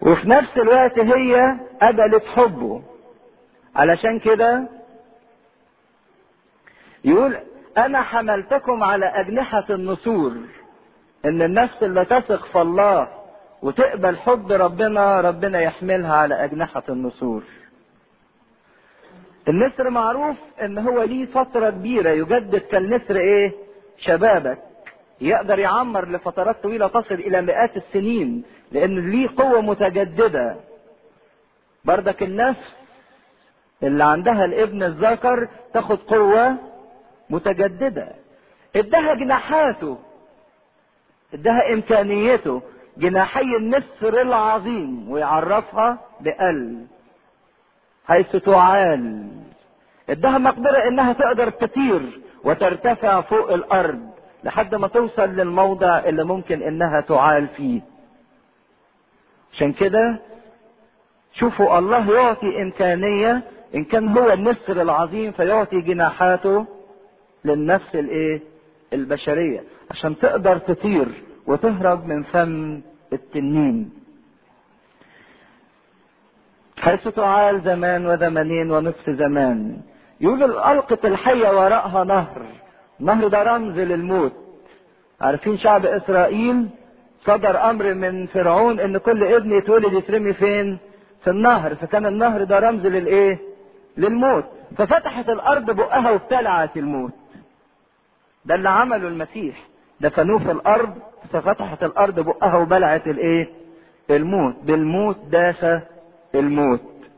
وفي نفس الوقت هي قبلت حبه علشان كده يقول انا حملتكم على اجنحة النسور ان النفس اللي تثق في الله وتقبل حب ربنا ربنا يحملها على اجنحة النسور النسر معروف ان هو ليه فترة كبيرة يجدد كالنسر ايه شبابك يقدر يعمر لفترات طويلة تصل الى مئات السنين لان ليه قوة متجددة بردك النفس اللي عندها الابن الذكر تاخد قوة متجددة ادها جناحاته ادها امكانيته جناحي النسر العظيم ويعرفها بقلب حيث تعال ادها مقدرة انها تقدر تطير وترتفع فوق الارض لحد ما توصل للموضع اللي ممكن انها تعال فيه عشان كده شوفوا الله يعطي امكانية ان كان هو النسر العظيم فيعطي جناحاته للنفس الايه البشرية عشان تقدر تطير وتهرب من فم التنين حيث تعال زمان وزمانين ونصف زمان يقول ألقت الحية وراءها نهر النهر ده رمز للموت عارفين شعب إسرائيل صدر أمر من فرعون إن كل ابن يتولد يترمي فين في النهر فكان النهر ده رمز للإيه للموت ففتحت الأرض بقها وابتلعت الموت ده اللي عمله المسيح دفنوه في الأرض ففتحت الأرض بقها وبلعت الإيه الموت بالموت داس الموت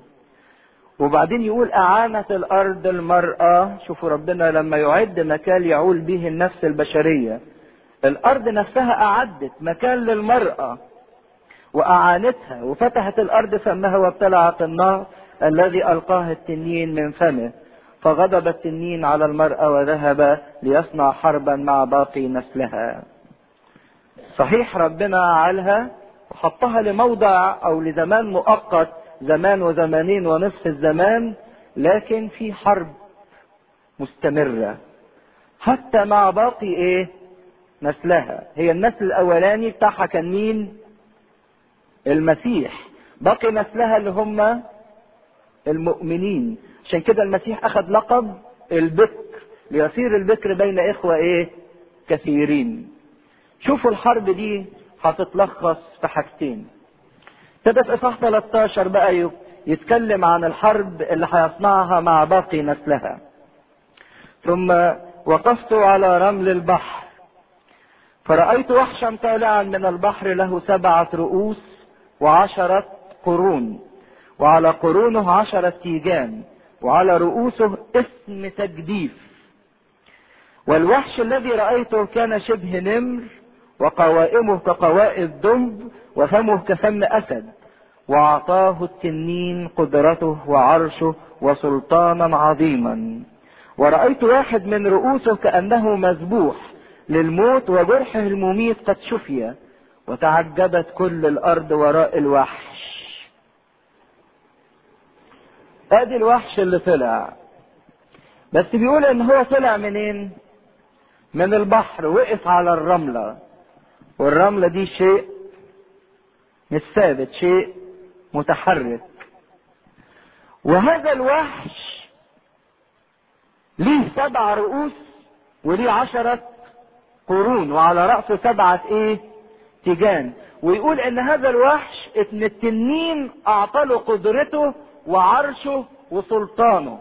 وبعدين يقول أعانت الأرض المرأة شوفوا ربنا لما يعد مكان يعول به النفس البشرية الأرض نفسها أعدت مكان للمرأة وأعانتها وفتحت الأرض فمها وابتلعت النار الذي ألقاه التنين من فمه فغضب التنين على المرأة وذهب ليصنع حربا مع باقي نسلها صحيح ربنا عالها وحطها لموضع أو لزمان مؤقت زمان وزمانين ونصف الزمان لكن في حرب مستمرة حتى مع باقي ايه نسلها هي النسل الاولاني بتاعها كان مين المسيح باقي نسلها اللي هم المؤمنين عشان كده المسيح اخذ لقب البكر ليصير البكر بين اخوة ايه كثيرين شوفوا الحرب دي هتتلخص في حاجتين ابتدى في اصحاح 13 بقى يتكلم عن الحرب اللي هيصنعها مع باقي نسلها ثم وقفت على رمل البحر فرأيت وحشا طالعا من البحر له سبعة رؤوس وعشرة قرون وعلى قرونه عشرة تيجان وعلى رؤوسه اسم تجديف والوحش الذي رأيته كان شبه نمر وقوائمه كقوائم دب وفمه كفم أسد وأعطاه التنين قدرته وعرشه وسلطانا عظيما ورأيت واحد من رؤوسه كأنه مذبوح للموت وجرحه المميت قد شفي وتعجبت كل الأرض وراء الوحش ادي الوحش اللي طلع بس بيقول ان هو طلع منين من البحر وقف على الرملة والرملة دي شيء مش ثابت شيء متحرك وهذا الوحش ليه سبع رؤوس وليه عشرة قرون وعلى رأسه سبعة ايه تيجان ويقول ان هذا الوحش ابن التنين اعطاله قدرته وعرشه وسلطانه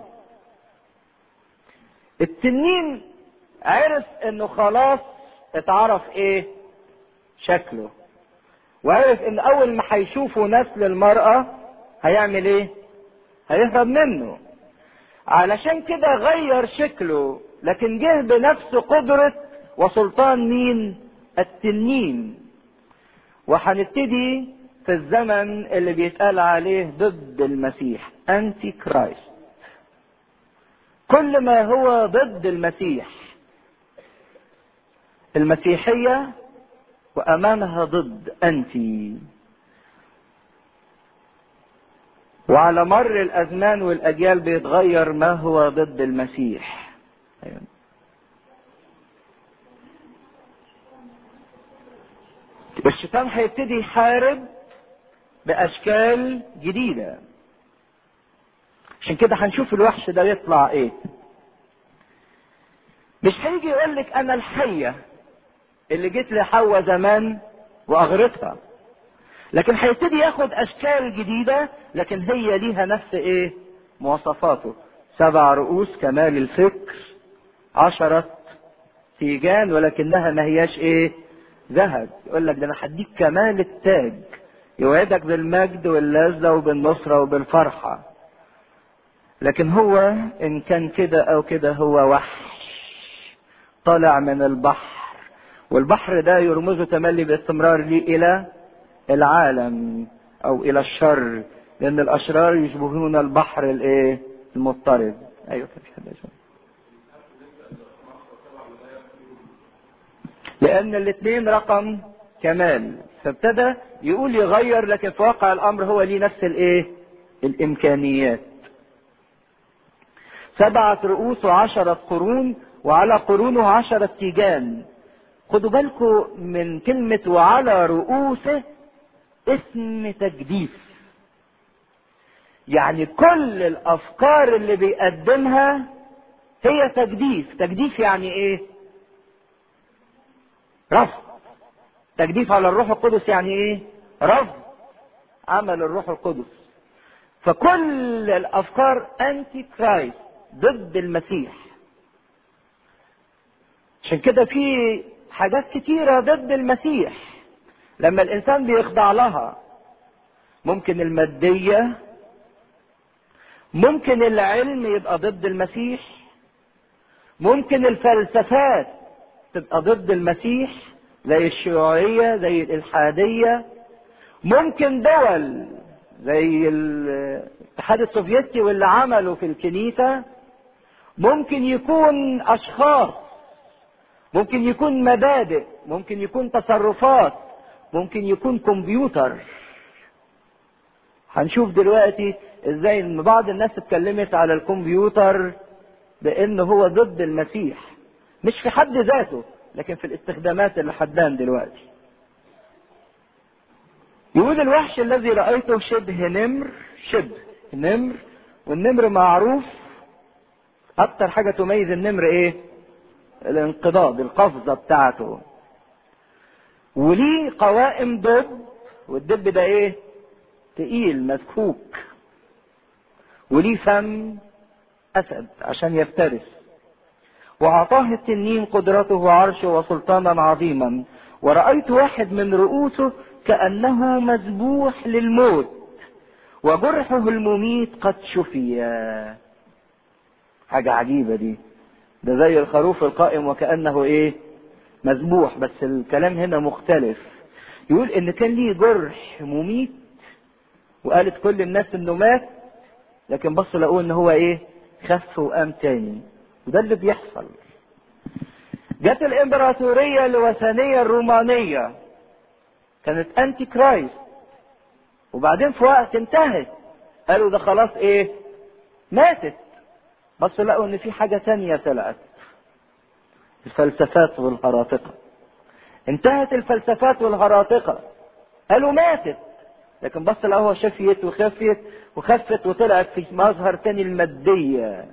التنين عرف انه خلاص اتعرف ايه شكله وعرف ان اول ما هيشوفوا نسل المرأة هيعمل ايه هيهرب منه علشان كده غير شكله لكن جه بنفس قدرة وسلطان مين التنين وهنبتدي في الزمن اللي بيتقال عليه ضد المسيح انتي كرايست كل ما هو ضد المسيح المسيحية وامامها ضد انتي وعلى مر الازمان والاجيال بيتغير ما هو ضد المسيح أيوة. الشيطان هيبتدي يحارب باشكال جديدة عشان كده هنشوف الوحش ده يطلع ايه مش هيجي يقول لك انا الحية اللي جيت لحواء زمان واغرتها لكن هيبتدي ياخد اشكال جديدة لكن هي ليها نفس ايه مواصفاته سبع رؤوس كمال الفكر عشرة تيجان ولكنها ما هياش ايه ذهب يقول لك ده انا هديك كمال التاج يوعدك بالمجد واللذة وبالنصرة وبالفرحة لكن هو ان كان كده او كده هو وحش طالع من البحر والبحر ده يرمزه تملي باستمرار ليه الى العالم او الى الشر لان الاشرار يشبهون البحر الايه المضطرب ايوه كان في حد لان الاثنين رقم كمال فابتدى يقول يغير لكن في واقع الامر هو ليه نفس الايه الامكانيات سبعة رؤوس وعشرة قرون وعلى قرونه عشرة تيجان خدوا بالكم من كلمة وعلى رؤوسه اسم تجديف يعني كل الافكار اللي بيقدمها هي تجديف تجديف يعني ايه رفض تجديف على الروح القدس يعني ايه رفض عمل الروح القدس فكل الافكار انتي كرايست ضد المسيح عشان كده في حاجات كتيرة ضد المسيح لما الانسان بيخضع لها ممكن المادية ممكن العلم يبقى ضد المسيح ممكن الفلسفات تبقى ضد المسيح زي الشيوعية زي الإلحادية ممكن دول زي الاتحاد السوفيتي واللي عملوا في الكنيسة ممكن يكون أشخاص ممكن يكون مبادئ ممكن يكون تصرفات ممكن يكون كمبيوتر هنشوف دلوقتي ازاي ان بعض الناس اتكلمت على الكمبيوتر بان هو ضد المسيح مش في حد ذاته لكن في الاستخدامات اللي حدان دلوقتي يقول الوحش الذي رأيته شبه نمر شبه نمر والنمر معروف اكتر حاجة تميز النمر ايه الانقضاض القفزة بتاعته وليه قوائم دب والدب ده ايه تقيل مسكوك وليه فم اسد عشان يفترس واعطاه التنين قدرته وعرشه وسلطانا عظيما ورأيت واحد من رؤوسه كأنه مذبوح للموت وجرحه المميت قد شفي حاجة عجيبة دي ده زي الخروف القائم وكأنه ايه مذبوح بس الكلام هنا مختلف يقول ان كان ليه جرح مميت وقالت كل الناس انه مات لكن بصوا لقوه ان هو ايه خف وقام تاني وده اللي بيحصل جت الامبراطورية الوثنية الرومانية كانت انتي كرايست وبعدين في وقت انتهت قالوا ده خلاص ايه ماتت بس لقوا ان في حاجة تانية طلعت الفلسفات والهراطقة انتهت الفلسفات والهراطقة قالوا ماتت لكن بص لقوها شفيت وخفيت وخفت وطلعت في مظهر تاني المادية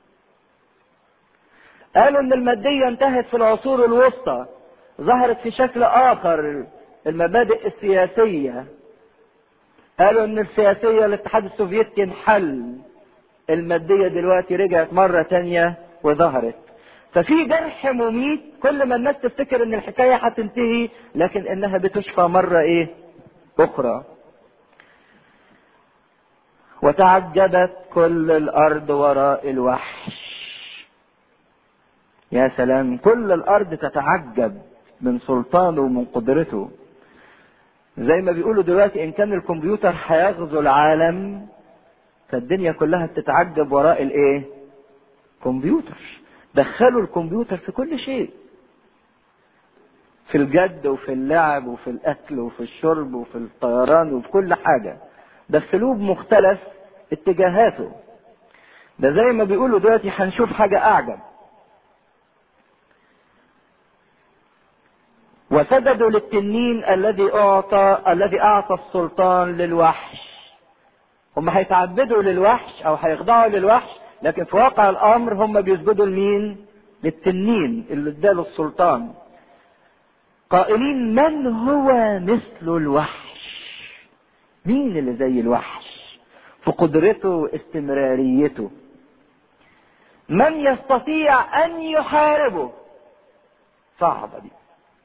قالوا ان المادية انتهت في العصور الوسطى ظهرت في شكل اخر المبادئ السياسية قالوا ان السياسية الاتحاد السوفيتي انحل المادية دلوقتي رجعت مرة تانية وظهرت ففي جرح مميت كل ما الناس تفتكر ان الحكاية هتنتهي لكن انها بتشفى مرة ايه اخرى وتعجبت كل الارض وراء الوحش يا سلام كل الارض تتعجب من سلطانه ومن قدرته زي ما بيقولوا دلوقتي ان كان الكمبيوتر هيغزو العالم فالدنيا كلها بتتعجب وراء الايه كمبيوتر دخلوا الكمبيوتر في كل شيء في الجد وفي اللعب وفي الاكل وفي الشرب وفي الطيران وفي كل حاجة دخلوه بمختلف اتجاهاته ده زي ما بيقولوا دلوقتي هنشوف حاجة اعجب وسجدوا للتنين الذي اعطى الذي اعطى السلطان للوحش هم هيتعبدوا للوحش او هيخضعوا للوحش لكن في واقع الامر هم بيسجدوا لمين للتنين اللي اداله السلطان قائلين من هو مثل الوحش مين اللي زي الوحش في قدرته واستمراريته من يستطيع ان يحاربه صعبه دي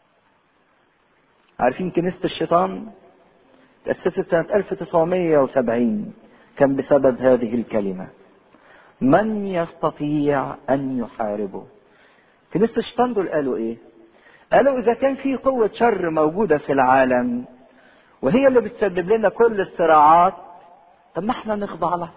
عارفين كنيسه الشيطان تأسست سنة 1970 كان بسبب هذه الكلمة من يستطيع أن يحاربه كنيسة الشيطان دول قالوا إيه قالوا إذا كان في قوة شر موجودة في العالم وهي اللي بتسبب لنا كل الصراعات طب ما احنا نخضع لها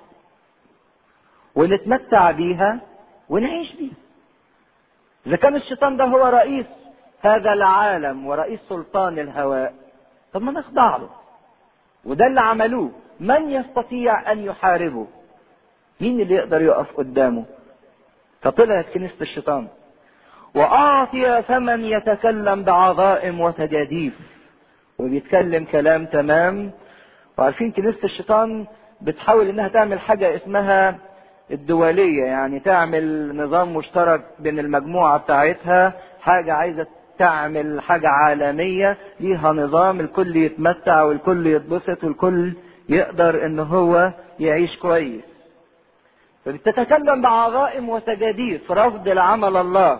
ونتمتع بيها ونعيش بيها إذا كان الشيطان ده هو رئيس هذا العالم ورئيس سلطان الهواء طب ما نخضع له وده اللي عملوه من يستطيع ان يحاربه مين اللي يقدر يقف قدامه فطلعت كنيسة الشيطان وأعطي ثمن يتكلم بعظائم وتجاديف وبيتكلم كلام تمام وعارفين كنيسة الشيطان بتحاول انها تعمل حاجة اسمها الدولية يعني تعمل نظام مشترك بين المجموعة بتاعتها حاجة عايزة تعمل حاجة عالمية ليها نظام الكل يتمتع والكل يتبسط والكل يقدر ان هو يعيش كويس فبتتكلم بعظائم وتجاديف رفض العمل الله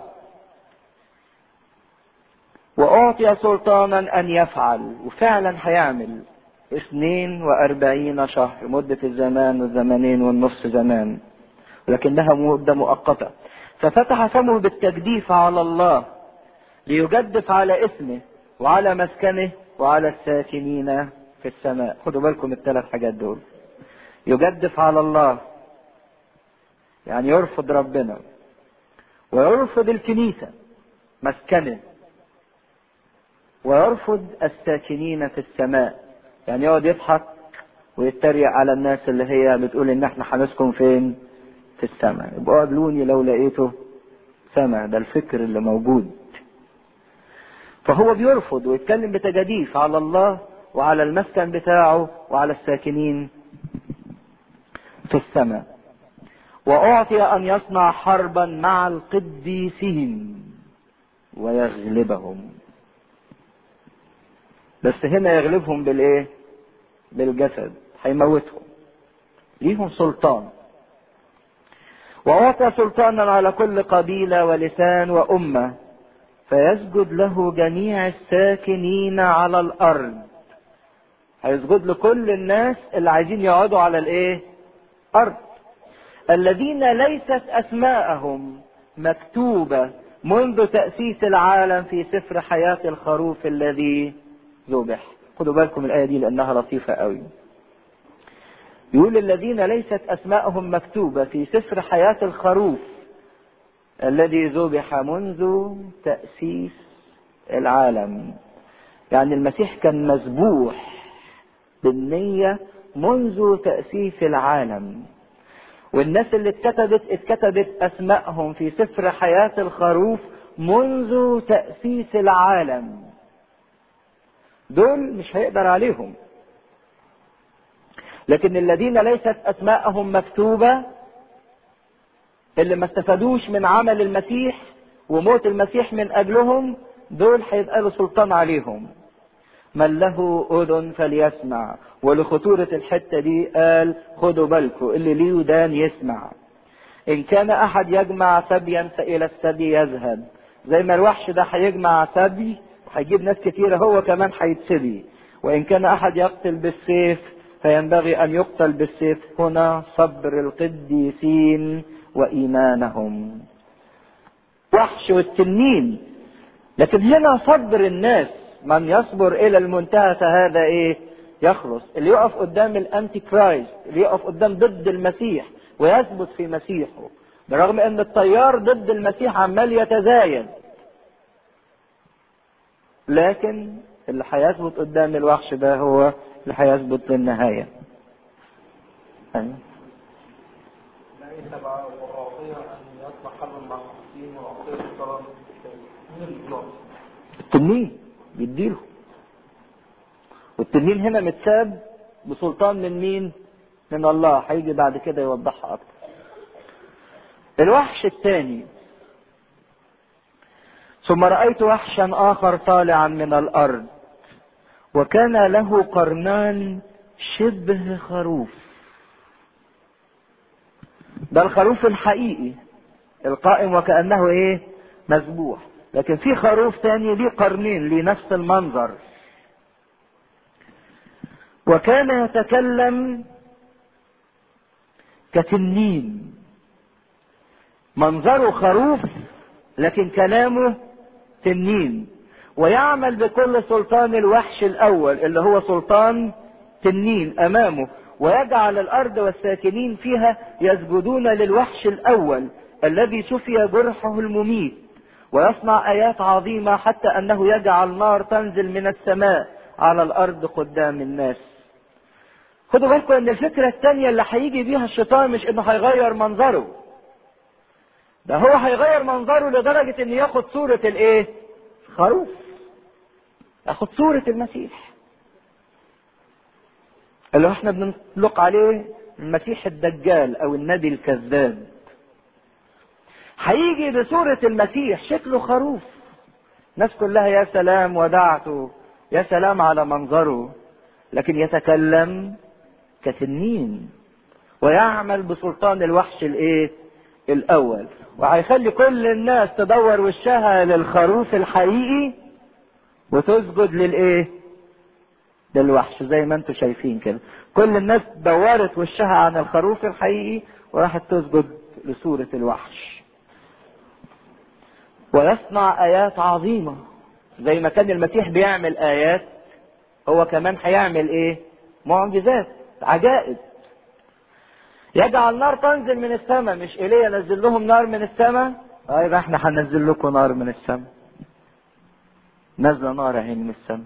وأعطي سلطانا أن يفعل وفعلا هيعمل اثنين وأربعين شهر مدة الزمان والزمانين والنصف زمان لكنها مدة مؤقتة ففتح فمه بالتجديف على الله ليجدف على اسمه وعلى مسكنه وعلى الساكنين في السماء خدوا بالكم الثلاث حاجات دول يجدف على الله يعني يرفض ربنا ويرفض الكنيسة مسكنه ويرفض الساكنين في السماء يعني يقعد يضحك ويتريق على الناس اللي هي بتقول ان احنا هنسكن فين في السماء يبقوا قابلوني لو لقيته سماء ده الفكر اللي موجود فهو بيرفض ويتكلم بتجاديف على الله وعلى المسكن بتاعه وعلى الساكنين في السماء وأعطي أن يصنع حربا مع القديسين ويغلبهم بس هنا يغلبهم بالايه بالجسد هيموتهم ليهم سلطان وأعطى سلطانا على كل قبيلة ولسان وأمة فيسجد له جميع الساكنين على الأرض هيسجد لكل الناس اللي عايزين يقعدوا على الايه أرض الذين ليست أسماءهم مكتوبة منذ تأسيس العالم في سفر حياة الخروف الذي ذبح خدوا بالكم الآية دي لأنها لطيفة قوي يقول الذين ليست أسماءهم مكتوبة في سفر حياة الخروف الذي ذبح منذ تأسيس العالم يعني المسيح كان مذبوح بالنية منذ تأسيس العالم والناس اللي اتكتبت اتكتبت أسمائهم في سفر حياة الخروف منذ تأسيس العالم دول مش هيقدر عليهم لكن الذين ليست أسماءهم مكتوبة اللي ما استفادوش من عمل المسيح وموت المسيح من أجلهم دول هيبقى له سلطان عليهم من له أذن فليسمع ولخطورة الحتة دي قال خدوا بالكم اللي ليه ودان يسمع إن كان أحد يجمع سبيا فإلى السبي يذهب زي ما الوحش ده هيجمع سبي وهيجيب ناس كتيرة هو كمان هيتسبي وإن كان أحد يقتل بالسيف فينبغي أن يقتل بالسيف هنا صبر القديسين وإيمانهم وحش والتنين لكن هنا صبر الناس من يصبر إلى المنتهى فهذا إيه يخلص اللي يقف قدام الأنتي كرايست اللي يقف قدام ضد المسيح ويثبت في مسيحه برغم ان التيار ضد المسيح عمال يتزايد لكن اللي هيثبت قدام الوحش ده هو اللي هيثبت للنهايه أيوة. ليس وأعطي أن يصنع حرب مع الفلسطين وأعطي الصلاة من البلاد التنين بيديله والتنين هنا متساب بسلطان من مين من الله هيجي بعد كده يوضحها اكتر الوحش الثاني ثم رأيت وحشا آخر طالعا من الأرض وكان له قرنان شبه خروف ده الخروف الحقيقي القائم وكأنه ايه مذبوح لكن في خروف ثاني ليه قرنين ليه نفس المنظر وكان يتكلم كتنين منظره خروف لكن كلامه تنين ويعمل بكل سلطان الوحش الاول اللي هو سلطان تنين امامه ويجعل الارض والساكنين فيها يسجدون للوحش الاول الذي شفي جرحه المميت ويصنع ايات عظيمه حتى انه يجعل نار تنزل من السماء على الارض قدام الناس خدوا بالكم ان الفكره الثانيه اللي هيجي بيها الشيطان مش انه هيغير منظره ده هو هيغير منظره لدرجه انه ياخد صوره الايه خروف ياخد صوره المسيح اللي احنا بنطلق عليه المسيح الدجال او النبي الكذاب هيجي بصورة المسيح شكله خروف الناس كلها يا سلام ودعته يا سلام على منظره لكن يتكلم كتنين ويعمل بسلطان الوحش الايه الاول وهيخلي كل الناس تدور وشها للخروف الحقيقي وتسجد للايه للوحش زي ما انتم شايفين كده كل الناس دورت وشها عن الخروف الحقيقي وراحت تسجد لصورة الوحش ويصنع آيات عظيمة زي ما كان المسيح بيعمل آيات هو كمان هيعمل إيه؟ معجزات عجائب يجعل نار تنزل من السماء مش ايليا نزل لهم نار من السماء ايوه احنا هننزل لكم نار من السماء نزل نار اهي من السماء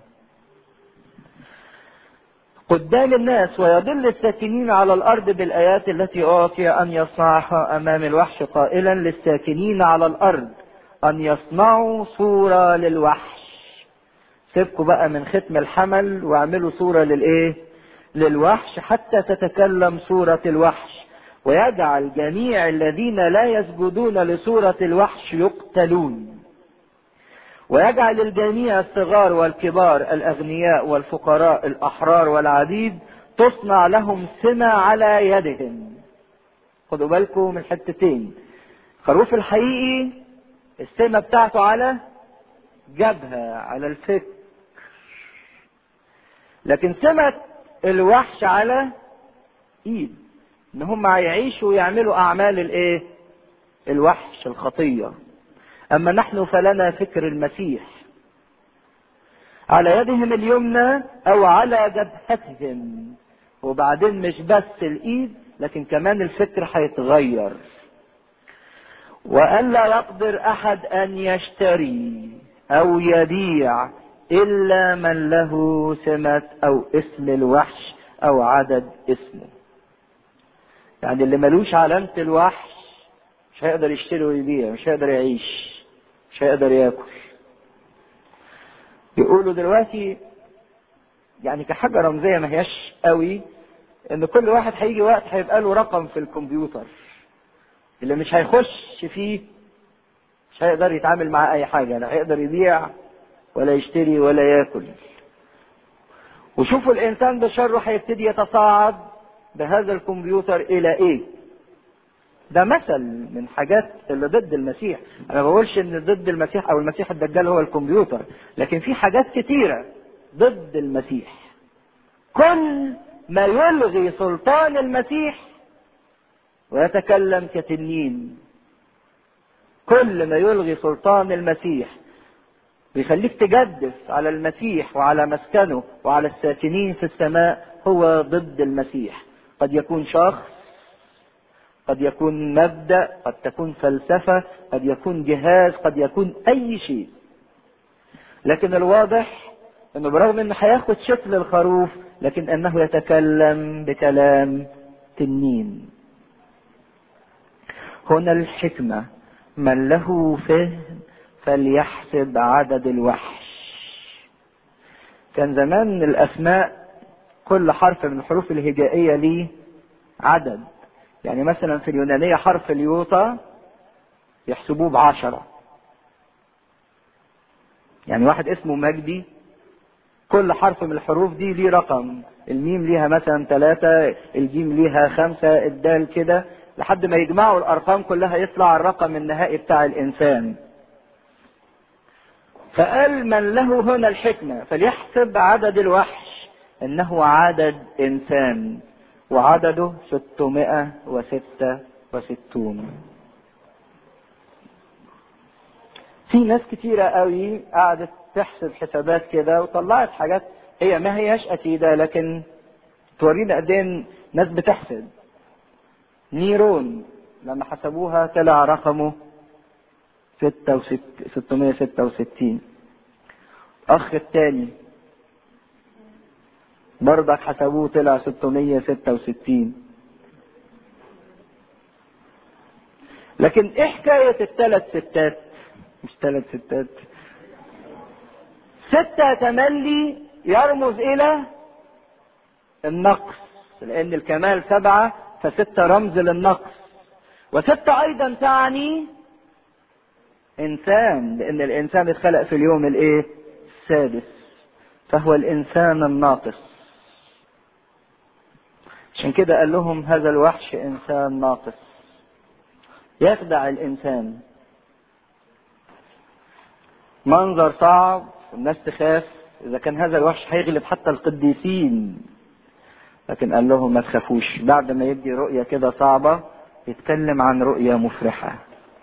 قدام الناس ويضل الساكنين على الارض بالايات التي اعطي ان يصنعها امام الوحش قائلا للساكنين على الارض ان يصنعوا صوره للوحش سيبكوا بقى من ختم الحمل واعملوا صوره للايه للوحش حتى تتكلم صوره الوحش ويجعل جميع الذين لا يسجدون لصوره الوحش يقتلون ويجعل الجميع الصغار والكبار الاغنياء والفقراء الاحرار والعبيد تصنع لهم سمة على يدهم خدوا بالكم من حتتين الخروف الحقيقي السمة بتاعته على جبهة على الفك لكن سمة الوحش على ايد ان هم هيعيشوا ويعملوا اعمال الايه الوحش الخطيه اما نحن فلنا فكر المسيح على يدهم اليمنى او على جبهتهم وبعدين مش بس الايد لكن كمان الفكر هيتغير والا يقدر احد ان يشتري او يبيع الا من له سمة او اسم الوحش او عدد اسمه يعني اللي ملوش علامة الوحش مش هيقدر يشتري ويبيع مش هيقدر يعيش مش هيقدر ياكل يقولوا دلوقتي يعني كحاجه رمزيه ما هياش قوي ان كل واحد هيجي وقت هيبقى له رقم في الكمبيوتر اللي مش هيخش فيه مش هيقدر يتعامل مع اي حاجه لا هيقدر يبيع ولا يشتري ولا ياكل وشوفوا الانسان بشره هيبتدي يتصاعد بهذا الكمبيوتر الى ايه ده مثل من حاجات اللي ضد المسيح انا ما بقولش ان ضد المسيح او المسيح الدجال هو الكمبيوتر لكن في حاجات كتيره ضد المسيح كل ما يلغي سلطان المسيح ويتكلم كتنين كل ما يلغي سلطان المسيح بيخليك تجدف على المسيح وعلى مسكنه وعلى الساكنين في السماء هو ضد المسيح قد يكون شخص قد يكون مبدا قد تكون فلسفه قد يكون جهاز قد يكون اي شيء لكن الواضح انه برغم انه هياخد شكل الخروف لكن انه يتكلم بكلام تنين هنا الحكمه من له فهم فليحسب عدد الوحش كان زمان الاسماء كل حرف من الحروف الهجائية ليه عدد يعني مثلا في اليونانية حرف اليوطا يحسبوه بعشرة يعني واحد اسمه مجدي كل حرف من الحروف دي ليه رقم الميم ليها مثلا ثلاثة الجيم ليها خمسة الدال كده لحد ما يجمعوا الأرقام كلها يطلع الرقم النهائي بتاع الإنسان فقال من له هنا الحكمة فليحسب عدد الوحش إنه عدد إنسان وعدده 666 في ناس كتيرة قوي قعدت تحسب حسابات كده وطلعت حاجات هي ما هياش أكيدة لكن تورينا قد ايه ناس بتحسب نيرون لما حسبوها طلع رقمه 666 أخ التاني برضك حسبوه طلع 666 لكن ايه حكاية الثلاث ستات مش ثلاث ستات ستة تملي يرمز إلى النقص لأن الكمال سبعة فستة رمز للنقص وستة أيضا تعني إنسان لأن الإنسان اتخلق في اليوم الإيه؟ السادس فهو الإنسان الناقص عشان كده قال لهم هذا الوحش إنسان ناقص يخدع الإنسان منظر صعب الناس تخاف إذا كان هذا الوحش هيغلب حتى القديسين لكن قال لهم ما تخافوش بعد ما يدي رؤية كده صعبة يتكلم عن رؤية مفرحة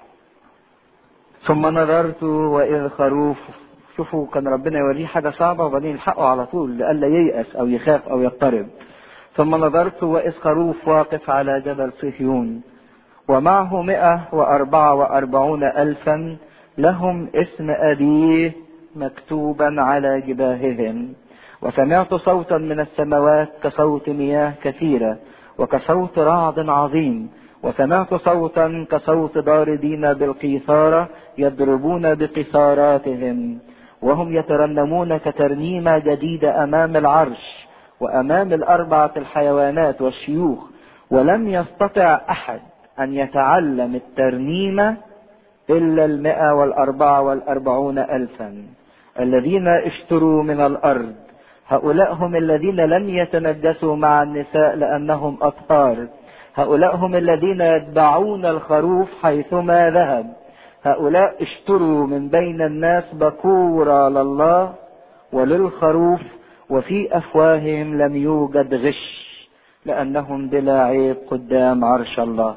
ثم نظرت وإذ خروف شوفوا كان ربنا يوريه حاجة صعبة وبعدين يلحقه على طول لئلا ييأس أو يخاف أو يضطرب ثم نظرت وإذ خروف واقف على جبل صهيون ومعه مئة وأربعة وأربعون ألفا لهم اسم أبيه مكتوبا على جباههم وسمعت صوتا من السماوات كصوت مياه كثيرة وكصوت رعد عظيم وسمعت صوتا كصوت ضاردين بالقيثارة يضربون بقيثاراتهم وهم يترنمون كترنيمة جديدة أمام العرش وأمام الأربعة الحيوانات والشيوخ ولم يستطع أحد أن يتعلم الترنيمة إلا المئة والأربعة والأربعون ألفا الذين اشتروا من الأرض هؤلاء هم الذين لم يتنجسوا مع النساء لأنهم أطهار هؤلاء هم الذين يتبعون الخروف حيثما ذهب هؤلاء اشتروا من بين الناس بكورا لله وللخروف وفي أفواههم لم يوجد غش لأنهم بلا عيب قدام عرش الله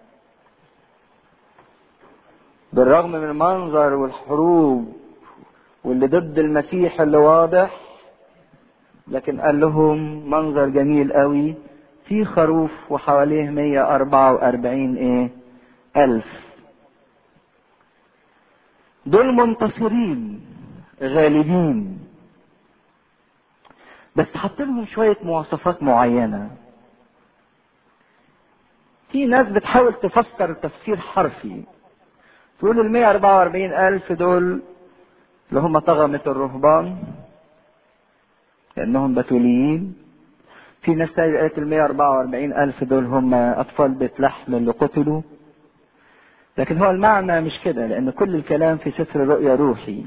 بالرغم من المنظر والحروب واللي ضد المسيح اللي واضح لكن قال لهم منظر جميل قوي في خروف وحواليه 144 ايه ألف دول منتصرين غالبين بس حط لهم شوية مواصفات معينة في ناس بتحاول تفسر تفسير حرفي تقول ال 144 ألف دول اللي هم طغمة الرهبان لأنهم بتوليين في ناس تانية قالت ال 144 ألف دول هم أطفال بيت لحم اللي قتلوا لكن هو المعنى مش كده لأن كل الكلام في سفر الرؤيا روحي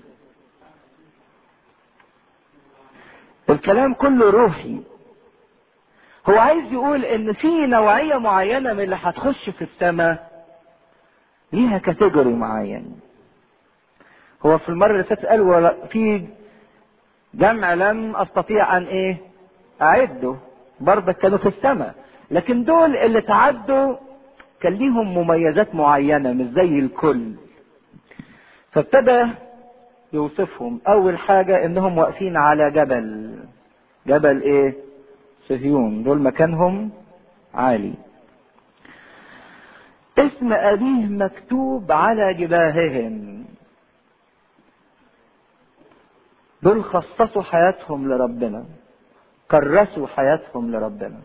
الكلام كله روحي هو عايز يقول ان في نوعية معينة من اللي هتخش في السماء ليها كاتيجوري معين هو في المرة اللي فاتت قال في جمع لم استطيع ان ايه اعده برضه كانوا في السماء لكن دول اللي تعدوا كان ليهم مميزات معينة مش زي الكل فابتدى يوصفهم اول حاجة انهم واقفين على جبل جبل ايه صهيون دول مكانهم عالي اسم ابيه مكتوب على جباههم دول خصصوا حياتهم لربنا كرسوا حياتهم لربنا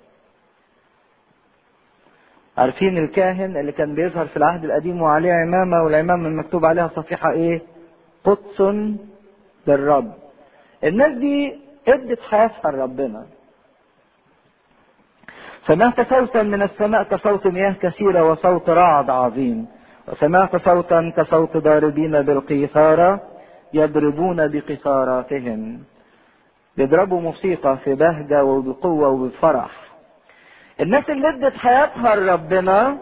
عارفين الكاهن اللي كان بيظهر في العهد القديم وعليه عمامة والعمامة مكتوب عليها صفيحة ايه قدس للرب الناس دي ادت حياتها لربنا سمعت صوتا من السماء كصوت مياه كثيرة وصوت رعد عظيم وسمعت صوتا كصوت ضاربين بالقيثارة يضربون بقيثاراتهم بيضربوا موسيقى في بهجة وبقوة وبفرح الناس اللي ادت حياتها لربنا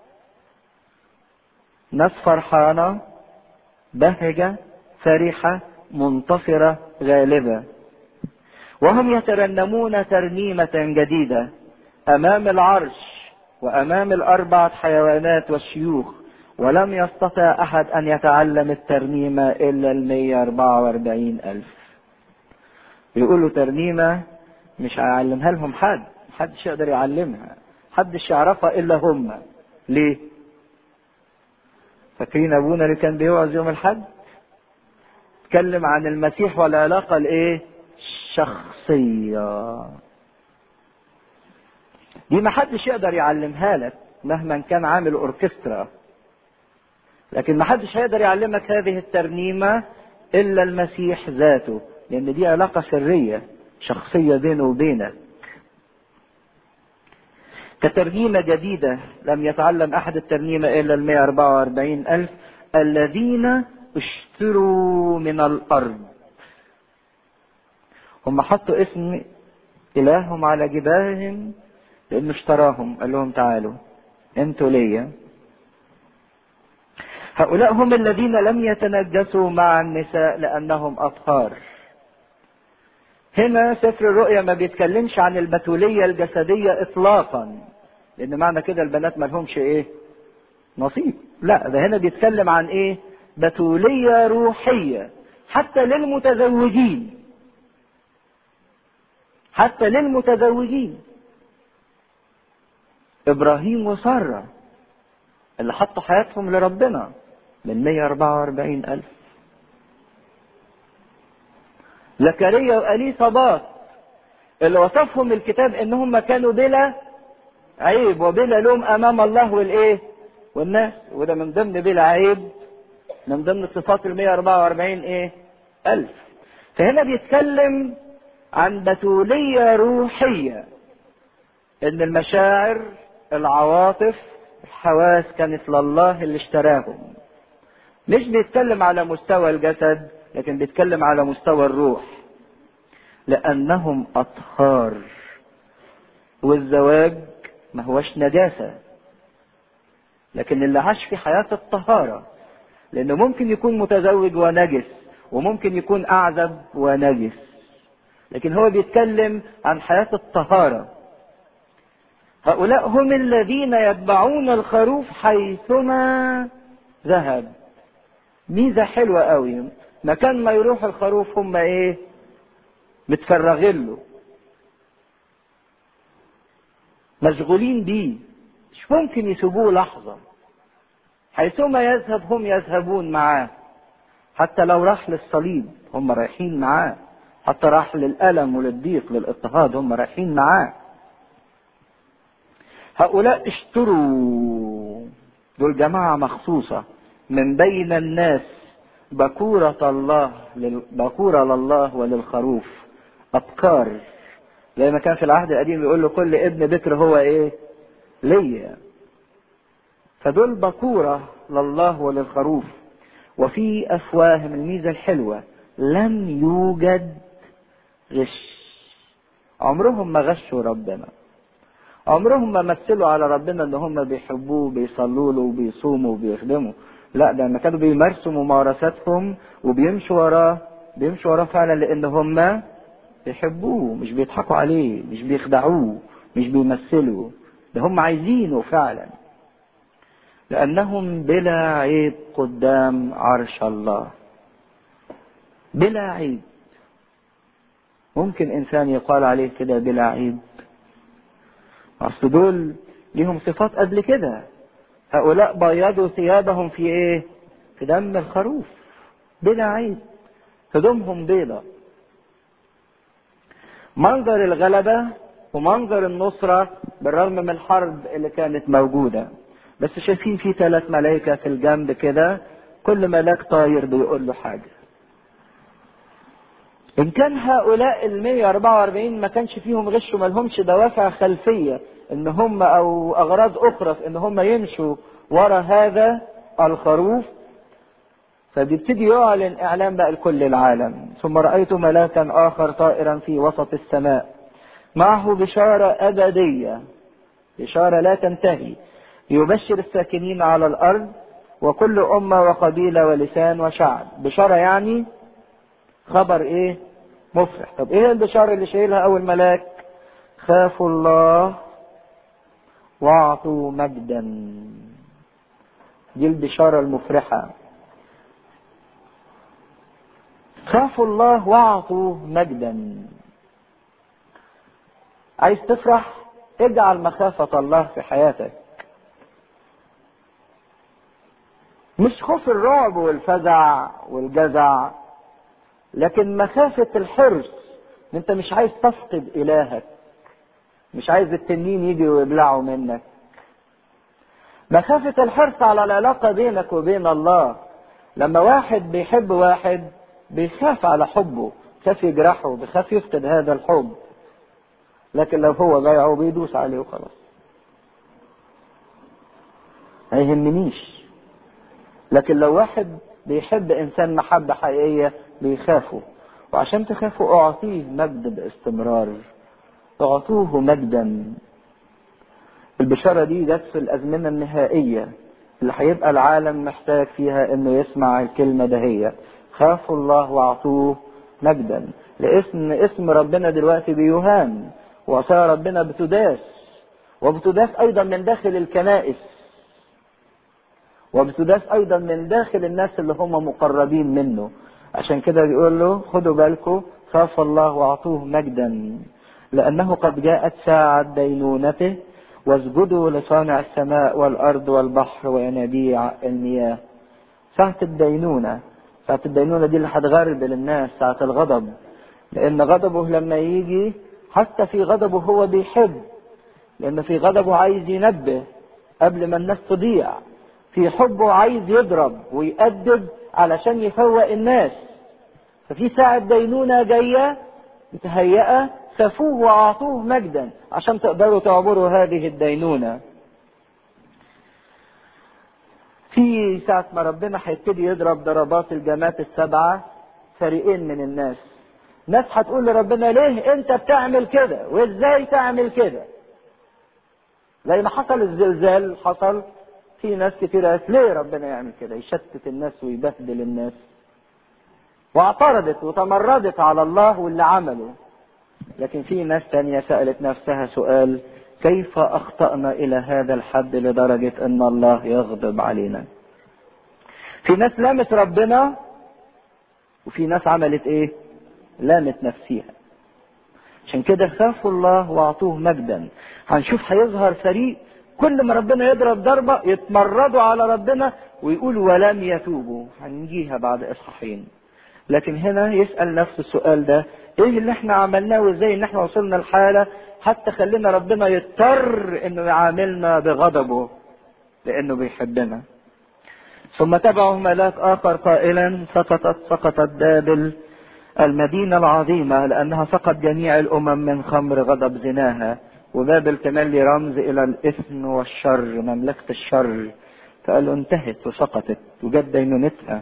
ناس فرحانة بهجة فرحة منتصرة غالبة وهم يترنمون ترنيمة جديدة أمام العرش وأمام الأربعة حيوانات والشيوخ ولم يستطع أحد أن يتعلم الترنيمة إلا المية أربعة وأربعين ألف يقولوا ترنيمة مش هيعلمها لهم حد محدش يقدر يعلمها محدش يعرفها إلا هم ليه فاكرين أبونا اللي كان بيوعظ يوم الحد اتكلم عن المسيح والعلاقة الايه الشخصية دي ما حدش يقدر يعلمها لك مهما كان عامل اوركسترا لكن ما حدش هيقدر يعلمك هذه الترنيمة الا المسيح ذاته لان دي علاقة سرية شخصية بينه وبينك كترنيمة جديدة لم يتعلم أحد الترنيمة إلا ال 144 ألف الذين اشتروا من الأرض هم حطوا اسم إلههم على جباههم لأنه اشتراهم قال لهم تعالوا انتوا ليا هؤلاء هم الذين لم يتنجسوا مع النساء لأنهم أطهار هنا سفر الرؤيا ما بيتكلمش عن البتولية الجسدية إطلاقا لأن معنى كده البنات ما لهمش إيه نصيب لا ده هنا بيتكلم عن إيه بتولية روحية حتى للمتزوجين حتى للمتزوجين إبراهيم وسارة اللي حطوا حياتهم لربنا من 144 ألف زكريا وأليصابات اللي وصفهم الكتاب انهم كانوا بلا عيب وبلا لوم امام الله والايه والناس وده من ضمن بلا عيب من ضمن صفات ال 144 ايه الف فهنا بيتكلم عن بتولية روحية ان المشاعر العواطف الحواس كانت لله اللي اشتراهم مش بيتكلم على مستوى الجسد لكن بيتكلم على مستوى الروح لأنهم أطهار والزواج ما هوش نجاسة لكن اللي عاش في حياة الطهارة لأنه ممكن يكون متزوج ونجس وممكن يكون أعزب ونجس لكن هو بيتكلم عن حياة الطهارة هؤلاء هم الذين يتبعون الخروف حيثما ذهب ميزة حلوة قوي مكان ما يروح الخروف هم ايه متفرغين له مشغولين بيه مش ممكن يسيبوه لحظة حيثما يذهب هم يذهبون معاه حتى لو راح للصليب هم رايحين معاه حتى راح للألم وللضيق للاضطهاد هم رايحين معاه هؤلاء اشتروا دول جماعة مخصوصة من بين الناس بكورة الله لل... بكورة لله وللخروف أبكار زي ما كان في العهد القديم يقول له كل ابن بكر هو ايه ليا فدول بكورة لله وللخروف وفي أفواههم الميزة الحلوة لم يوجد غش عمرهم ما غشوا ربنا عمرهم ما مثلوا على ربنا ان هم بيحبوه بيصلوا له وبيصوموا وبيخدموا لا ده لما كانوا بيمارسوا ممارساتهم وبيمشوا وراه بيمشوا وراه فعلا لان هم بيحبوه مش بيضحكوا عليه مش بيخدعوه مش بيمثلوا ده هم عايزينه فعلا لانهم بلا عيب قدام عرش الله بلا عيب ممكن انسان يقال عليه كده بلا عيب اصل دول ليهم صفات قبل كده هؤلاء بيضوا ثيابهم في ايه في دم الخروف بلا عيب هدومهم بيضة منظر الغلبة ومنظر النصرة بالرغم من الحرب اللي كانت موجودة بس شايفين في ثلاث ملائكة في الجنب كده كل ملاك طاير بيقول له حاجة ان كان هؤلاء ال 144 ما كانش فيهم غش وما لهمش دوافع خلفيه ان هم او اغراض اخرى في ان هم يمشوا ورا هذا الخروف فبيبتدي يعلن اعلان بقى لكل العالم ثم رايت ملاكا اخر طائرا في وسط السماء معه بشاره ابديه بشاره لا تنتهي يبشر الساكنين على الارض وكل امه وقبيله ولسان وشعب بشاره يعني خبر ايه مفرح طب ايه البشاره اللي شايلها اول ملاك خافوا الله واعطوا مجدا دي البشاره المفرحه خافوا الله واعطوا مجدا عايز تفرح اجعل مخافة الله في حياتك مش خوف الرعب والفزع والجزع لكن مخافة الحرص انت مش عايز تفقد الهك مش عايز التنين يجي ويبلعه منك مخافة الحرص على العلاقة بينك وبين الله لما واحد بيحب واحد بيخاف على حبه بيخاف يجرحه بيخاف يفقد هذا الحب لكن لو هو ضيعه بيدوس عليه وخلاص ما يهمنيش لكن لو واحد بيحب انسان محبة حقيقية بيخافه وعشان تخافوا اعطيه مجد باستمرار اعطوه مجدا البشارة دي جت في الازمنة النهائية اللي هيبقى العالم محتاج فيها انه يسمع الكلمة دهية خافوا الله واعطوه مجدا لاسم اسم ربنا دلوقتي بيهان وعصايا ربنا بتداس وبتداس ايضا من داخل الكنائس وبتداس ايضا من داخل الناس اللي هم مقربين منه عشان كده بيقول له خدوا بالكم خاف الله واعطوه مجدا لانه قد جاءت ساعة دينونته واسجدوا لصانع السماء والارض والبحر وينابيع المياه ساعة الدينونة ساعة الدينونة دي اللي هتغرب للناس ساعة الغضب لأن غضبه لما يجي حتى في غضبه هو بيحب لأن في غضبه عايز ينبه قبل ما الناس تضيع في حبه عايز يضرب ويأدب علشان يفوق الناس ففي ساعة دينونة جاية متهيئة خافوه وأعطوه مجدا عشان تقدروا تعبروا هذه الدينونة في ساعة ما ربنا هيبتدي يضرب ضربات الجمات السبعة فريقين من الناس ناس هتقول لربنا ليه انت بتعمل كده وازاي تعمل كده زي ما حصل الزلزال حصل في ناس كتير قالت ليه ربنا يعمل كده يشتت الناس ويبهدل الناس واعترضت وتمردت على الله واللي عمله لكن في ناس تانية سألت نفسها سؤال كيف أخطأنا إلى هذا الحد لدرجة أن الله يغضب علينا في ناس لامت ربنا وفي ناس عملت ايه لامت نفسيها عشان كده خافوا الله واعطوه مجدا هنشوف هيظهر فريق كل ما ربنا يضرب ضربة يتمردوا على ربنا ويقولوا ولم يتوبوا هنجيها بعد اصحاحين لكن هنا يسأل نفس السؤال ده ايه اللي احنا عملناه وازاي ان احنا وصلنا لحالة حتى خلينا ربنا يضطر انه يعاملنا بغضبه لانه بيحبنا ثم تبعه ملاك اخر قائلا سقطت سقطت بابل المدينة العظيمة لانها سقط جميع الامم من خمر غضب زناها وبابل تملي رمز الى الاثم والشر مملكة الشر فقالوا انتهت وسقطت وجت دينونتها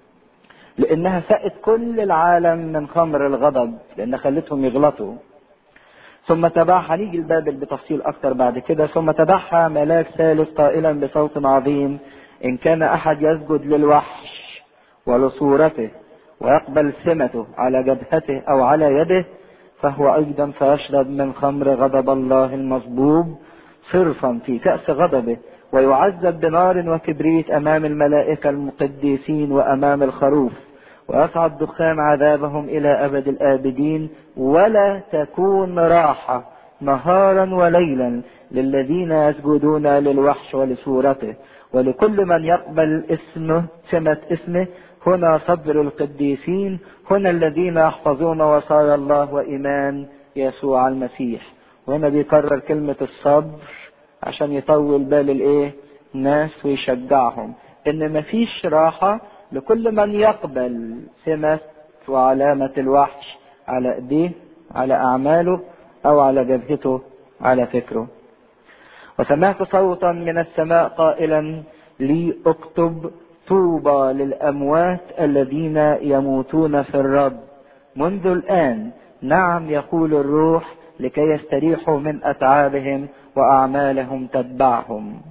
لانها سقت كل العالم من خمر الغضب لان خلتهم يغلطوا ثم تبعها نيجي لبابل بتفصيل اكتر بعد كده ثم تبعها ملاك ثالث قائلا بصوت عظيم ان كان احد يسجد للوحش ولصورته ويقبل سمته على جبهته او على يده فهو ايضا فيشرب من خمر غضب الله المصبوب صرفا في كأس غضبه ويعذب بنار وكبريت امام الملائكة المقدسين وامام الخروف ويصعد دخان عذابهم الى ابد الابدين ولا تكون راحة نهارا وليلا للذين يسجدون للوحش ولصورته ولكل من يقبل اسمه سمة اسمه هنا صبر القديسين هنا الذين يحفظون وصايا الله وإيمان يسوع المسيح وهنا بيكرر كلمة الصبر عشان يطول بال الايه الناس ويشجعهم ان مفيش راحة لكل من يقبل سمة وعلامة الوحش على ايديه على اعماله او على جبهته على فكره وسمعت صوتا من السماء قائلا لي اكتب طوبى للاموات الذين يموتون في الرب منذ الان نعم يقول الروح لكي يستريحوا من اتعابهم واعمالهم تتبعهم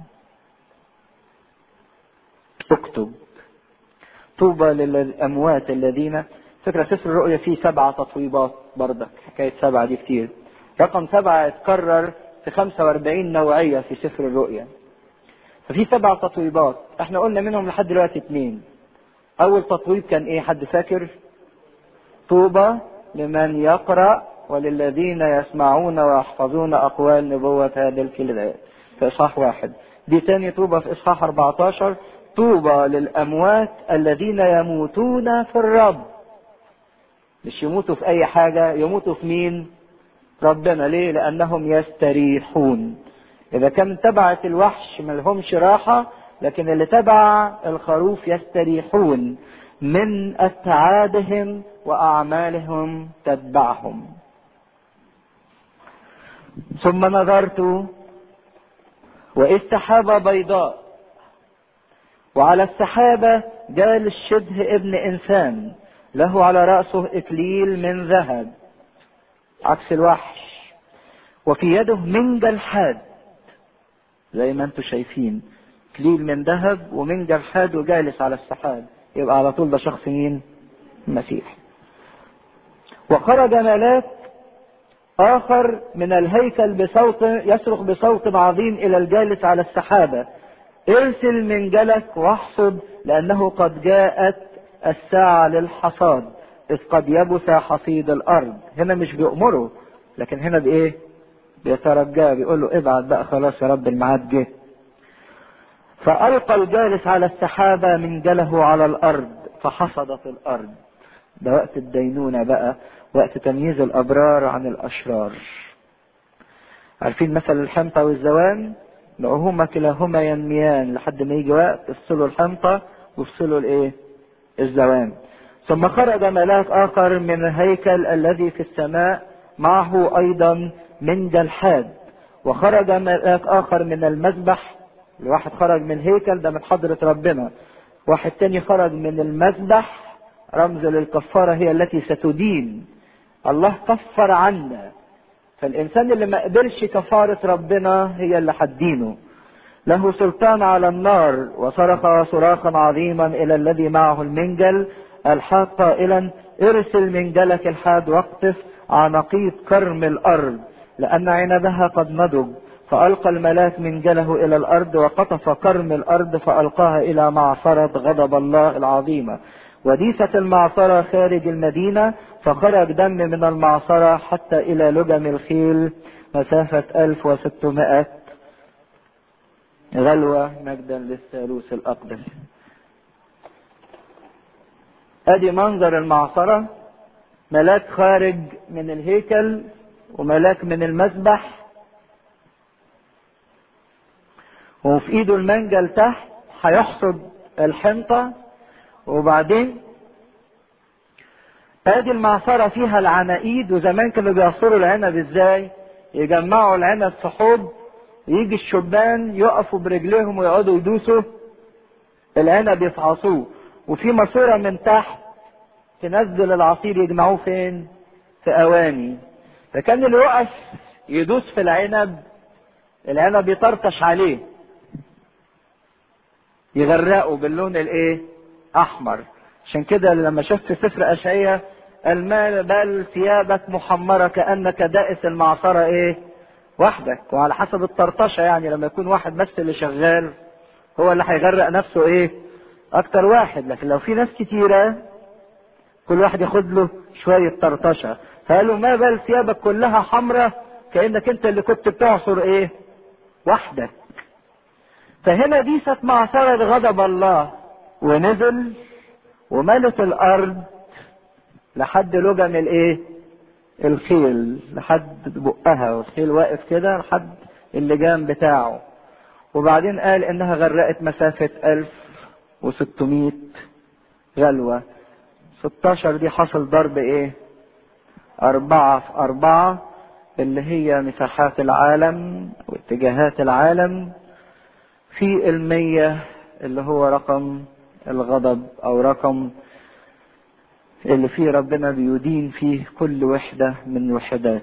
اكتب طوبى للاموات الذين فكرة سفر الرؤيا فيه سبعة تطويبات بردك حكاية سبعة دي كتير رقم سبعة اتكرر في 45 نوعية في سفر الرؤيا ففي سبع تطويبات احنا قلنا منهم لحد دلوقتي اثنين اول تطويب كان ايه حد فاكر طوبى لمن يقرأ وللذين يسمعون ويحفظون اقوال نبوة هذا الكلمات في اصحاح واحد دي تاني طوبى في اصحاح 14 طوبى للاموات الذين يموتون في الرب مش يموتوا في اي حاجة يموتوا في مين ربنا ليه لانهم يستريحون اذا كان تبعة الوحش ما لهمش راحة لكن اللي تبع الخروف يستريحون من اتعابهم واعمالهم تتبعهم ثم نظرت واذ سحابة بيضاء وعلى السحابة جالس شبه ابن انسان له على رأسه اكليل من ذهب عكس الوحش وفي يده منجل حاد زي ما انتم شايفين كليل من ذهب ومنجل حاد وجالس على السحاب يبقى على طول ده شخص مين المسيح وخرج ملاك آخر من الهيكل بصوت يصرخ بصوت عظيم إلى الجالس على السحابة ارسل منجلك واحصد لأنه قد جاءت الساعة للحصاد إذ قد يبث حصيد الأرض هنا مش بيأمره لكن هنا بإيه بيترجاه بيقول له ابعت بقى خلاص يا رب الميعاد جه فألقى الجالس على السحابة منجله على الأرض فحصدت الأرض ده وقت الدينونة بقى وقت تمييز الأبرار عن الأشرار عارفين مثل الحنطة والزوان لقوهما كلاهما ينميان لحد ما يجي وقت افصلوا الحنطة وافصلوا الايه الزوان ثم خرج ملاك آخر من الهيكل الذي في السماء معه أيضا من جلحاد وخرج ملاك آخر من المذبح الواحد خرج من الهيكل ده من حضرة ربنا واحد تاني خرج من المذبح رمز للكفارة هي التي ستدين الله كفر عنا فالإنسان اللي ما قبلش كفارة ربنا هي اللي هتدينه له سلطان على النار وصرخ صراخا عظيما إلى الذي معه المنجل الحاد قائلا ارسل منجلك الحاد واقطف عناقيد كرم الأرض لأن عنبها قد نضج فألقى الملاك منجله إلى الأرض وقطف كرم الأرض فألقاها إلى معصرة غضب الله العظيمة وديست المعصرة خارج المدينة فخرج دم من المعصرة حتى إلى لجم الخيل مسافة 1600 غلوة مجدا للثالوث الأقدس ادي منظر المعصرة ملاك خارج من الهيكل وملاك من المسبح وفي ايده المنجل تحت هيحصد الحنطة وبعدين ادي المعصرة فيها العناقيد وزمان كانوا بيعصروا العنب ازاي يجمعوا العنب في حوض يجي الشبان يقفوا برجليهم ويقعدوا يدوسوا العنب يفعصوه وفي ماسورة من تحت تنزل العصير يجمعوه فين في اواني فكان اللي يقف يدوس في العنب العنب يطرطش عليه يغرقه باللون الايه احمر عشان كده لما شفت في سفر اشعياء المال بل ثيابك محمرة كأنك دائس المعصرة ايه وحدك وعلى حسب الطرطشة يعني لما يكون واحد بس اللي شغال هو اللي هيغرق نفسه ايه اكتر واحد لكن لو في ناس كتيرة كل واحد ياخد له شوية طرطشة فقالوا ما بال ثيابك كلها حمرة كأنك انت اللي كنت بتعصر ايه وحدك فهنا ديست معصرة غضب الله ونزل وملت الارض لحد لجم الايه الخيل لحد بقها والخيل واقف كده لحد اللجام بتاعه وبعدين قال انها غرقت مسافة الف وستمائة غلوة 16 دي حصل ضرب ايه أربعة في أربعة اللي هي مساحات العالم واتجاهات العالم في المية اللي هو رقم الغضب أو رقم اللي فيه ربنا بيدين فيه كل وحدة من وحدات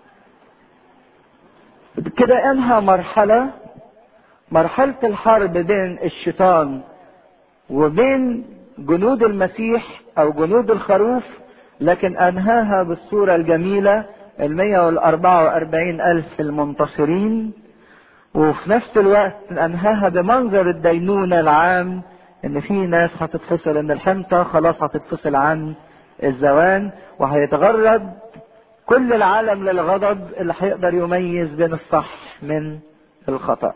كده انهى مرحلة مرحلة الحرب بين الشيطان وبين جنود المسيح او جنود الخروف لكن انهاها بالصورة الجميلة المية والاربعة واربعين الف المنتصرين وفي نفس الوقت انهاها بمنظر الدينونة العام ان في ناس هتتفصل ان الحنطة خلاص هتتفصل عن الزوان وهيتغرب كل العالم للغضب اللي هيقدر يميز بين الصح من الخطأ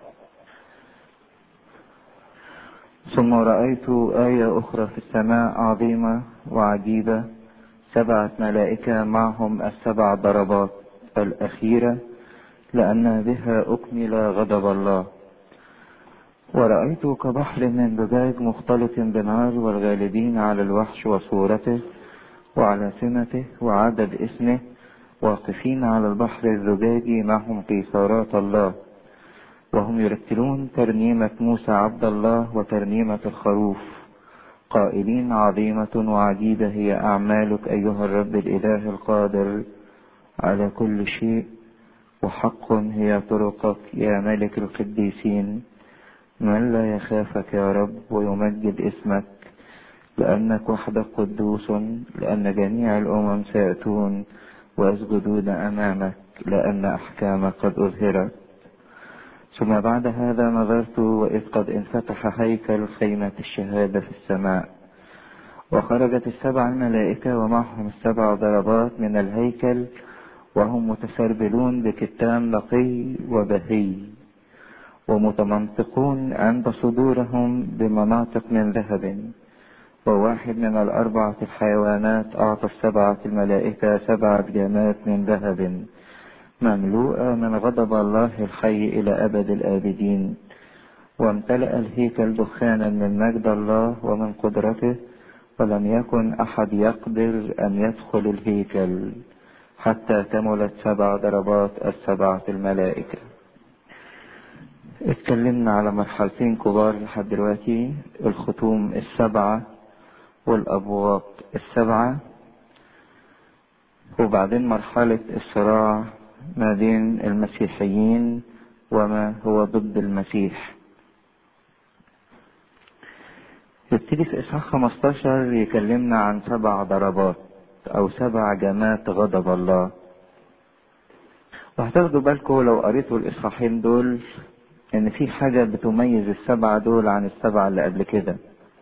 ثم رأيت آية أخرى في السماء عظيمة وعجيبة سبعة ملائكة معهم السبع ضربات الأخيرة لأن بها أكمل غضب الله ورأيت كبحر من زجاج مختلط بنار والغالبين على الوحش وصورته وعلى سمته وعدد اسمه واقفين على البحر الزجاجي معهم قيثارات الله وهم يرتلون ترنيمة موسى عبد الله وترنيمة الخروف قائلين عظيمة وعجيبة هي أعمالك أيها الرب الإله القادر على كل شيء وحق هي طرقك يا ملك القديسين من لا يخافك يا رب ويمجد اسمك لأنك وحدك قدوس لأن جميع الأمم سيأتون ويسجدون أمامك لأن أحكامك قد أظهرت ثم بعد هذا نظرت وإذ قد انفتح هيكل خيمة الشهادة في السماء وخرجت السبع الملائكة ومعهم السبع ضربات من الهيكل وهم متسربلون بكتان لقي وبهي ومتمنطقون عند صدورهم بمناطق من ذهب وواحد من الأربعة الحيوانات أعطى السبعة الملائكة سبعة جامات من ذهب مملوءة من غضب الله الحي إلى أبد الآبدين وامتلأ الهيكل دخانا من مجد الله ومن قدرته ولم يكن أحد يقدر أن يدخل الهيكل حتى كملت سبع ضربات السبعة الملائكة اتكلمنا على مرحلتين كبار لحد دلوقتي الختوم السبعة والأبواق السبعة وبعدين مرحلة الصراع ما بين المسيحيين وما هو ضد المسيح يبتدي في إصحاح 15 يكلمنا عن سبع ضربات أو سبع جمات غضب الله وهتاخدوا بالكم لو قريتوا الإصحاحين دول إن في حاجة بتميز السبعة دول عن السبعة اللي قبل كده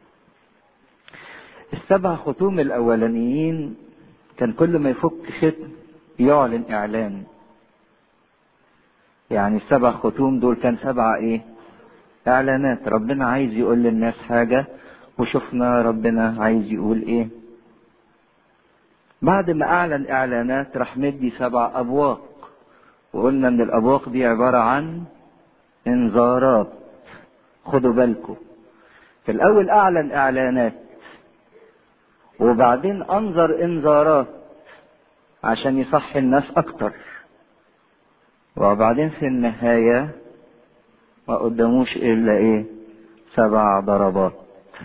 السبع ختوم الأولانيين كان كل ما يفك ختم يعلن إعلان يعني السبع ختوم دول كان سبعة إيه؟ إعلانات ربنا عايز يقول للناس حاجة وشفنا ربنا عايز يقول إيه؟ بعد ما أعلن إعلانات راح مدي سبع أبواق وقلنا إن الأبواق دي عبارة عن إنذارات خدوا بالكم في الأول أعلن إعلانات وبعدين انظر انذارات عشان يصحي الناس اكتر وبعدين في النهاية ما قدموش الا ايه سبع ضربات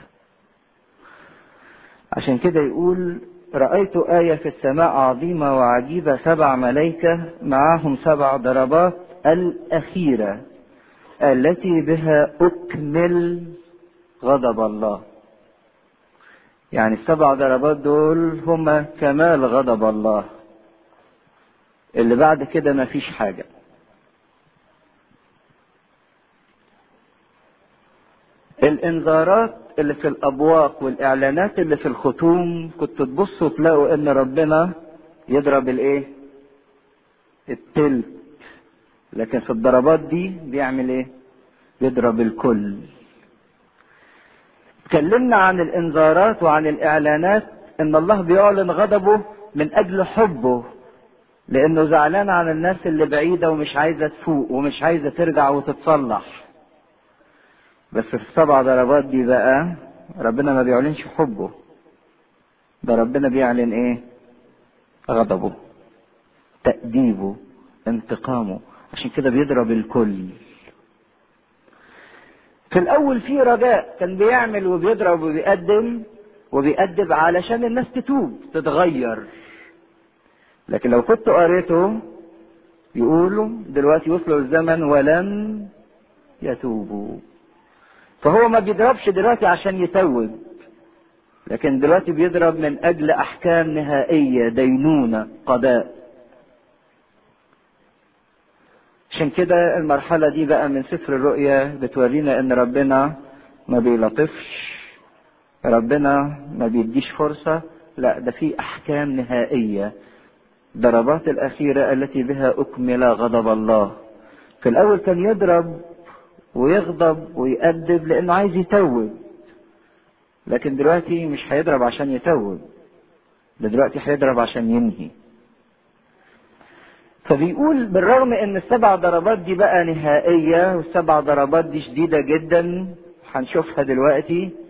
عشان كده يقول رأيت آية في السماء عظيمة وعجيبة سبع ملائكة معهم سبع ضربات الأخيرة التي بها أكمل غضب الله يعني السبع ضربات دول هما كمال غضب الله اللي بعد كده مفيش حاجة الانذارات اللي في الابواق والاعلانات اللي في الختوم كنتوا تبصوا تلاقوا ان ربنا يضرب الايه التلت لكن في الضربات دي بيعمل ايه يضرب الكل اتكلمنا عن الانذارات وعن الاعلانات ان الله بيعلن غضبه من اجل حبه لانه زعلان عن الناس اللي بعيدة ومش عايزة تفوق ومش عايزة ترجع وتتصلح بس في السبع ضربات دي بقى ربنا ما بيعلنش حبه ده ربنا بيعلن ايه غضبه تأديبه انتقامه عشان كده بيضرب الكل في الاول في رجاء كان بيعمل وبيضرب وبيقدم وبيأدب علشان الناس تتوب تتغير لكن لو كنت قريته يقولوا دلوقتي وصلوا الزمن ولن يتوبوا فهو ما بيضربش دلوقتي عشان يتوب لكن دلوقتي بيضرب من اجل احكام نهائيه دينونه قضاء عشان كده المرحله دي بقى من سفر الرؤيا بتورينا ان ربنا ما بيلطفش ربنا ما بيديش فرصه لا ده في احكام نهائيه ضربات الاخيره التي بها اكمل غضب الله في الاول كان يضرب ويغضب ويأدب لانه عايز يتوب لكن دلوقتي مش هيضرب عشان يتوب ده دلوقتي هيضرب عشان ينهي فبيقول بالرغم ان السبع ضربات دي بقى نهائية والسبع ضربات دي شديدة جدا هنشوفها دلوقتي